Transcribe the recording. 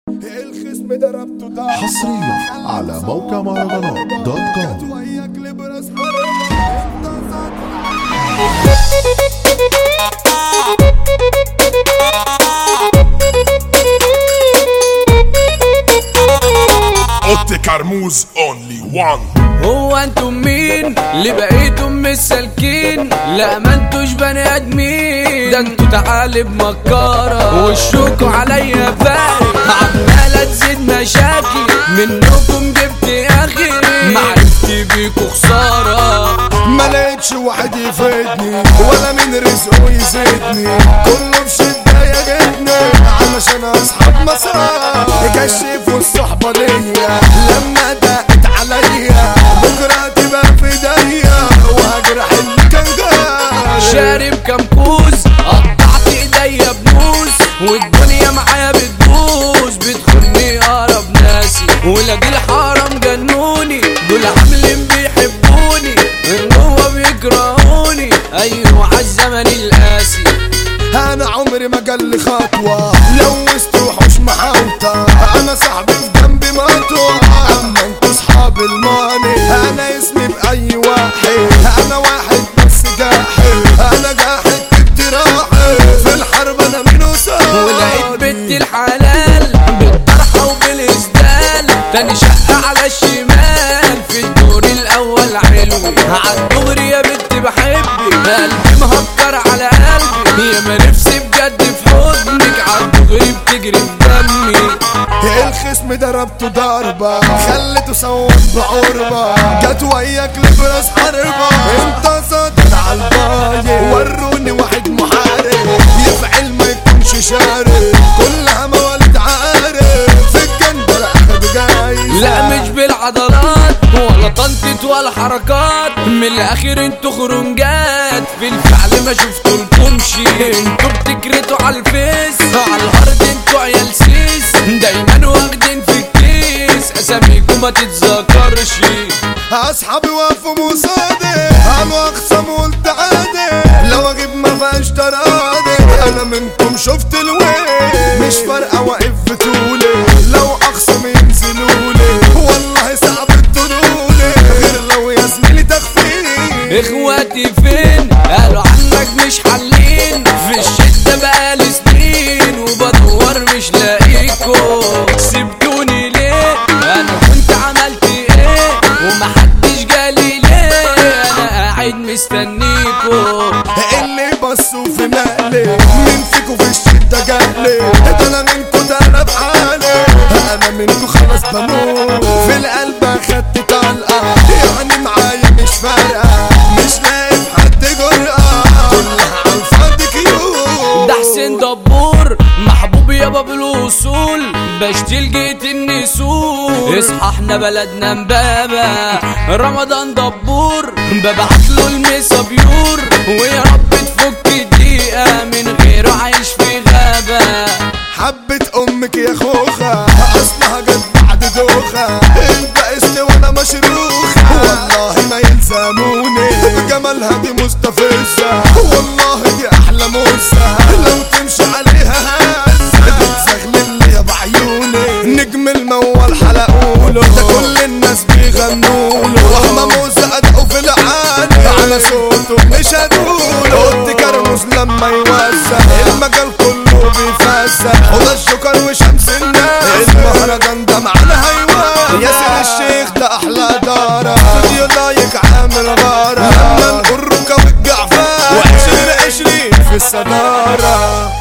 الخصم ضربته ده حصريا على موقع مهرجانات دوت كوم وياك لبراس حرمة انت صوت اوتي كرموز اونلي وان هو انتم مين اللي بقيتم مش سالكين لا ما انتوش بني ادمين ده انتوا تعالب مكارة وشكوا عليا فارق عمالة تزيد مشاكل منكم جبت اخي معرفتي بيكوا خسارة ما لقيتش واحد يفيدني ولا من رزقه يزيدني كله في شدة يجدني علشان اصحاب مسار يكشفوا الصحبة ليا لما دقت عليا بكرة تبقى في ايديا وهجرح اللي كان جاري شارب كام كوز قطعت ايديا بموس والدنيا معايا بتبوظ بتخوني اقرب ناسي ولاد الحرام جنوني دول عاملين بيحبوني ان هو بيكرهوني ايوه عالزمن القاسي انا عمري ما جالي خطوة لو وسط وحوش محاوطة انا صاحبي في جنبي مطوة اما انتوا صحاب الماني انا اسمي باي واحد انا واحد بس جاحد انا جاحد اقتراحي في الحرب انا مين ولقيت بنت الحلال بالطرحة وبالإسدال تاني شقة على الشمال في الدور الأول علوي عالدغري يا بنت بحبك قلبي مهكر على قلبي يا ما نفسي بجد في حضنك عالدغري بتجري في دمي الخصم ضربته ضربة خلته صوت بعربة جت وياك لبراس حربة انت ساطر على الباية وروني واحد محارب يفعل ما يكونش شارب كلها موالد عارف في الجندل اخد جايزة لا مش بالعضلات ولا طنطة ولا حركات من الاخر انتوا خرنجات في الفعل ما شفتولكمش انتوا بتكرتوا على الفيس على الارض انتوا عيال سيس دايما واخدين في الكيس اساميكم ما تتذكرش اصحابي وقفوا مصادي قالوا اخصم وقلت عادي لو اجيب ما فيهاش تراضي انا منكم شفت الويل مش فارقه واقف في طولي لو اخصم ينزلولي والله صعب تطولي غير لو يا زميلي تخفيني اخواتي فين قالوا عنك مش حلين في الشدة بقالي سنين وبدور مش لاقيكو سبتوني ليه انا كنت عملت ايه ومحدش جالي ليه انا قاعد مستنيكو اللي بصوا في مقلي مين فيكو في الشدة جالي ده انا منكو ده انا بحالي انا منكو خلاص بموت في القلب اخدت طلقة يعني معايا مش فارقة مش لاقي في حد جرأة كلها عالفاضي كيوت ده حسين دبور محبوب يابا بالوصول بشتيل جيت النسور اصحى احنا بلدنا مبابا رمضان دبور ببعت له المسا بيور ويا رب تفك الدقيقة من غيره عايش في غابة حبة امك يا خوخة اصلها جت بعد دوخة البقست وانا مشروخة والله ما يلزموني جمالها دي مستفزة والله دي احلى موسى لو تمشي عليها هزة بتزغلل لي بعيوني نجم الموال حلقوله ده كل الناس بيغنوله وهم موسى ادقوا في العالي على صوته مش هدوله قلت كرموز لما يوزع المجال كله بيفزع وده الجوكر وشمس الناس المهرجان ده معانا هيوان ياسر الشيخ ده احلى دارة فيديو لايك عامل غارة لما نقول ركا والجعفان وعشرين عشرين في الصدارة